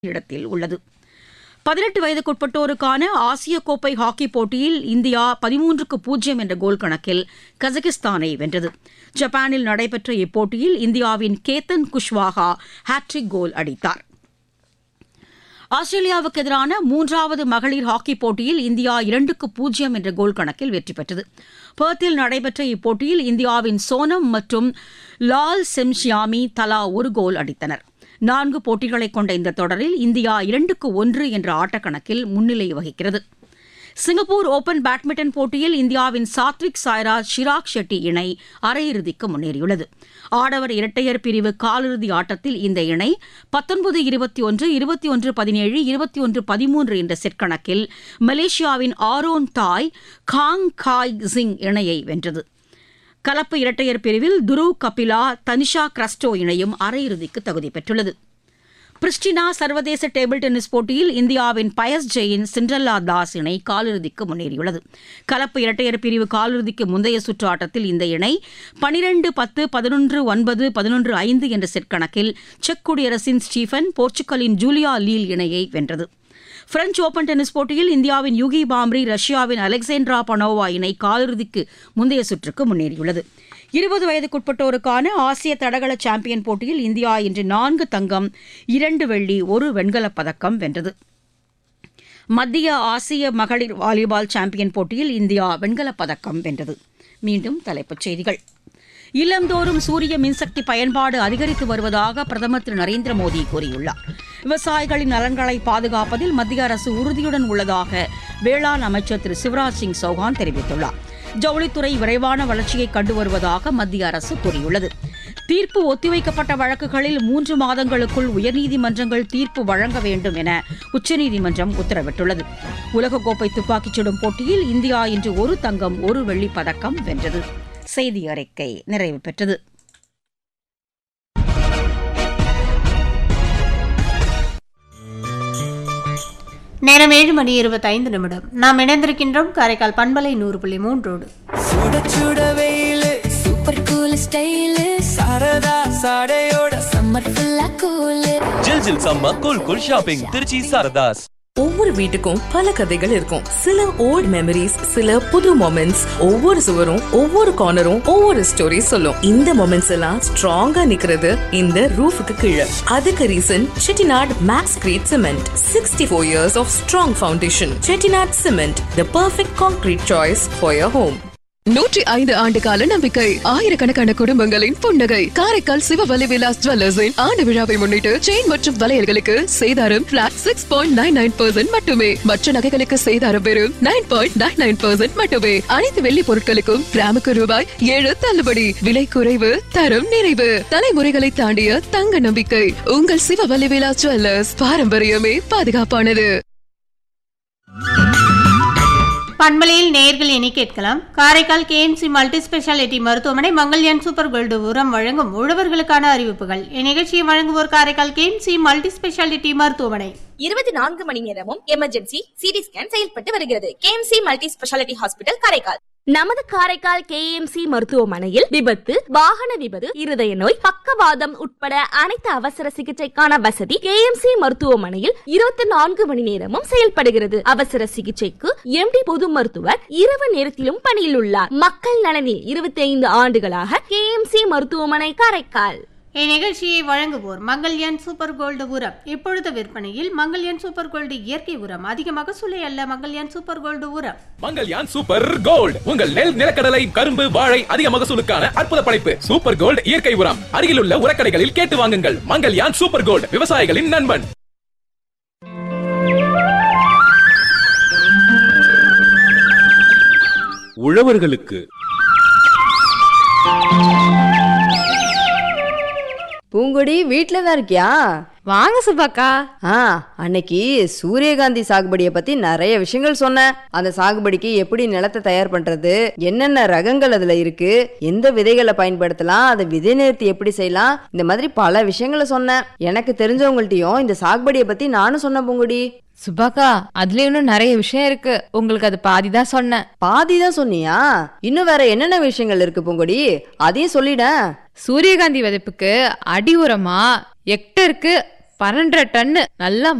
இடத்தில் உள்ளது பதினெட்டு வயதுக்குட்பட்டோருக்கான ஆசிய கோப்பை ஹாக்கி போட்டியில் இந்தியா பதிமூன்றுக்கு பூஜ்ஜியம் என்ற கோல் கணக்கில் கஜகிஸ்தானை வென்றது ஜப்பானில் நடைபெற்ற இப்போட்டியில் இந்தியாவின் கேத்தன் குஷ்வாஹா ஹாட்ரிக் கோல் அடித்தார் ஆஸ்திரேலியாவுக்கு எதிரான மூன்றாவது மகளிர் ஹாக்கி போட்டியில் இந்தியா இரண்டுக்கு பூஜ்ஜியம் என்ற கோல் கணக்கில் வெற்றி பெற்றது பெர்த்தில் நடைபெற்ற இப்போட்டியில் இந்தியாவின் சோனம் மற்றும் லால் செம்ஷியாமி தலா ஒரு கோல் அடித்தனர் நான்கு போட்டிகளை கொண்ட இந்த தொடரில் இந்தியா இரண்டுக்கு ஒன்று என்ற ஆட்டக்கணக்கில் முன்னிலை வகிக்கிறது சிங்கப்பூர் ஓபன் பேட்மிண்டன் போட்டியில் இந்தியாவின் சாத்விக் சாய்ராஜ் ஷிராக் ஷெட்டி இணை அரையிறுதிக்கு முன்னேறியுள்ளது ஆடவர் இரட்டையர் பிரிவு காலிறுதி ஆட்டத்தில் இந்த இணை பத்தொன்பது இருபத்தி ஒன்று இருபத்தி ஒன்று பதினேழு இருபத்தி ஒன்று பதிமூன்று என்ற செட் கணக்கில் மலேசியாவின் ஆரோன் தாய் காங் காய் சிங் இணையை வென்றது கலப்பு இரட்டையர் பிரிவில் துருவ் கபிலா தனிஷா கிரஸ்டோ இணையும் அரையிறுதிக்கு தகுதி பெற்றுள்ளது பிரிஸ்டினா சர்வதேச டேபிள் டென்னிஸ் போட்டியில் இந்தியாவின் பயஸ் ஜெயின் சிண்ட்ரல்லா தாஸ் இணை காலிறுதிக்கு முன்னேறியுள்ளது கலப்பு இரட்டையர் பிரிவு காலிறுதிக்கு முந்தைய சுற்று ஆட்டத்தில் இந்த இணை பனிரெண்டு பத்து பதினொன்று ஒன்பது பதினொன்று ஐந்து என்ற செட் கணக்கில் செக் குடியரசின் ஸ்டீஃபன் போர்ச்சுகலின் ஜூலியா லீல் இணையை வென்றது பிரெஞ்ச் ஓபன் டென்னிஸ் போட்டியில் இந்தியாவின் யுகி பாம்ரி ரஷ்யாவின் அலெக்சாண்ட்ரா பனோவா இணை காலிறுதிக்கு முந்தைய சுற்றுக்கு முன்னேறியுள்ளது இருபது வயதுக்குட்பட்டோருக்கான ஆசிய தடகள சாம்பியன் போட்டியில் இந்தியா இன்று நான்கு தங்கம் இரண்டு வெள்ளி ஒரு வெண்கலப் பதக்கம் வென்றது மத்திய ஆசிய மகளிர் வாலிபால் சாம்பியன் போட்டியில் இந்தியா வெண்கலப் பதக்கம் வென்றது மீண்டும் தலைப்புச் செய்திகள் இல்லந்தோறும் சூரிய மின்சக்தி பயன்பாடு அதிகரித்து வருவதாக பிரதமர் திரு நரேந்திர மோடி கூறியுள்ளார் விவசாயிகளின் நலன்களை பாதுகாப்பதில் மத்திய அரசு உறுதியுடன் உள்ளதாக வேளாண் அமைச்சர் திரு சிவராஜ் சிங் சௌஹான் தெரிவித்துள்ளார் ஜவுளித்துறை விரைவான வளர்ச்சியை கண்டு வருவதாக மத்திய அரசு கூறியுள்ளது தீர்ப்பு ஒத்திவைக்கப்பட்ட வழக்குகளில் மூன்று மாதங்களுக்குள் உயர்நீதிமன்றங்கள் தீர்ப்பு வழங்க வேண்டும் என உச்சநீதிமன்றம் உத்தரவிட்டுள்ளது உலகக்கோப்பை துப்பாக்கிச் சுடும் போட்டியில் இந்தியா இன்று ஒரு தங்கம் ஒரு வெள்ளிப் பதக்கம் வென்றது செய்தி அறிக்கை நிறைவு பெற்றது நேரம் ஏழு மணி இருபத்தைந்து நிமிடம் நாம் இணைந்திருக்கின்றோம் காரைக்கால் பண்பலை நூறு புள்ளி மூன்றோடு சுட சுட வெயிலு சூப்பர் கூல் ஸ்டைலு சரதா சாடையோட சம்மர் ஃபுல்லா கூலு ஜில் ஜில் சம்ம cool cool shopping Trichy Saradhas ஒவ்வொரு வீட்டுக்கும் பல கதைகள் இருக்கும் சில ஓல்ட் மெமரிஸ் சில புது மொமெண்ட்ஸ் ஒவ்வொரு சுவரும் ஒவ்வொரு கார்னரும் ஒவ்வொரு ஸ்டோரி சொல்லும் இந்த மொமெண்ட்ஸ் எல்லாம் ஸ்ட்ராங்கா நிக்கிறது இந்த ரூஃபுக்கு கீழே அதுக்கு reason Chettinad max crete cement sixty four years of strong foundation Chettinad cement the perfect concrete choice for your home நூற்றி ஐந்து ஆண்டு கால நம்பிக்கை ஆயிரக்கணக்கான குடும்பங்களின் புன்னகை காரைக்கால் சிவவலி விலாஸ் ஜுவல்லர்ஸின் ஆண்டு விழாவை முன்னிட்டு செயின் மற்றும் வளையல்களுக்கு சேதாரம் flat six point nine nine percent மட்டுமே மற்ற நகைகளுக்கு சேதாரம் வெறும் nine point nine nine percent மட்டுமே அனைத்து வெள்ளி பொருட்களுக்கும் கிராமுக்கு ரூபாய் ஏழு தள்ளுபடி விலை குறைவு தரம் நிறைவு தலைமுறைகளை தாண்டிய தங்க நம்பிக்கை உங்கள் சிவவலி விலாஸ் ஜுவல்லர்ஸ் பாரம்பரியமே பாதுகாப்பானது பண்பலையில் நேர்கள் இனி கேட்கலாம் காரைக்கால் கேஎம்சி மல்டி ஸ்பெஷாலிட்டி மருத்துவமனை மங்கல்யான் சூப்பர் கோல்டு உரம் வழங்கும் உழவர்களுக்கான அறிவிப்புகள் இந்நிகழ்ச்சியை வழங்குவோர் காரைக்கால் கேஎம்சி மல்டி ஸ்பெஷாலிட்டி மருத்துவமனை இருபத்தி நான்கு மணி நேரமும் எமர்ஜென்சி சிடி ஸ்கேன் செயல்பட்டு வருகிறது KMC multi speciality hospital Karaikal நமது காரைக்கால் கேஎம்சி மருத்துவமனையில் விபத்து வாகன விபத்து இருதய நோய் பக்கவாதம் உட்பட அனைத்து அவசர சிகிச்சைக்கான வசதி கேஎம்சி மருத்துவமனையில் இருபத்தி நான்கு மணி நேரமும் செயல்படுகிறது அவசர சிகிச்சைக்கு எம்டி பொது மருத்துவர் இரவு நேரத்திலும் பணியில் உள்ளார் மக்கள் நலனில் இருபத்தி ஐந்து ஆண்டுகளாக கேஎம்சி மருத்துவமனை காரைக்கால் இந்நிகழ்ச்சியை வழங்குவோர் மங்கல்யான் சூப்பர் கோல்டு உரம் இப்பொழுது விற்பனையில் மங்கல்யான் சூப்பர் கோல்டு இயற்கை உரம் அதிகமாக சுலை அல்ல மங்கல்யான் சூப்பர் கோல்டு உரம் மங்கல்யான் சூப்பர் கோல்ட் உங்கள் நெல் நிலக்கடலை கரும்பு வாழை அதிக மகசூலுக்கான அற்புத படைப்பு சூப்பர் கோல்ட் இயற்கை உரம் அருகிலுள்ள உரக்கடைகளில் கேட்டு வாங்குங்கள் மங்கல்யான் சூப்பர் கோல்ட் விவசாயிகளின் நண்பன் உழவர்களுக்கு பூங்கொடி வீட்ல தான் இருக்கியா வாங்க சுபாக்கா ஆ அன்னைக்கு சூரியகாந்தி சாகுபடியை பத்தி நிறைய விஷயங்கள் சொன்னேன் அந்த சாகுபடிக்கு எப்படி நிலத்தை தயார் பண்றது என்னென்ன ரகங்கள் அதுல இருக்கு எந்த விதைகளை பயன்படுத்தலாம் அதை விதை நேர்த்தி எப்படி செய்யலாம் இந்த மாதிரி பல விஷயங்களை சொன்னேன் எனக்கு தெரிஞ்சவங்கள்ட்டயும் இந்த சாகுபடியை பத்தி நானும் சொன்னேன் பூங்குடி சுபாக்கா அதுல இன்னும் நிறைய விஷயம் இருக்கு உங்களுக்கு அது பாதி தான் சொன்னேன் பாதி தான் சொன்னியா இன்னும் வேற என்னென்ன விஷயங்கள் இருக்கு பூங்குடி அதையும் சொல்லிட சூரியகாந்தி விதைப்புக்கு அடி உரமா ஹெக்டருக்கு பன்னெண்டரை டன்னு நல்லா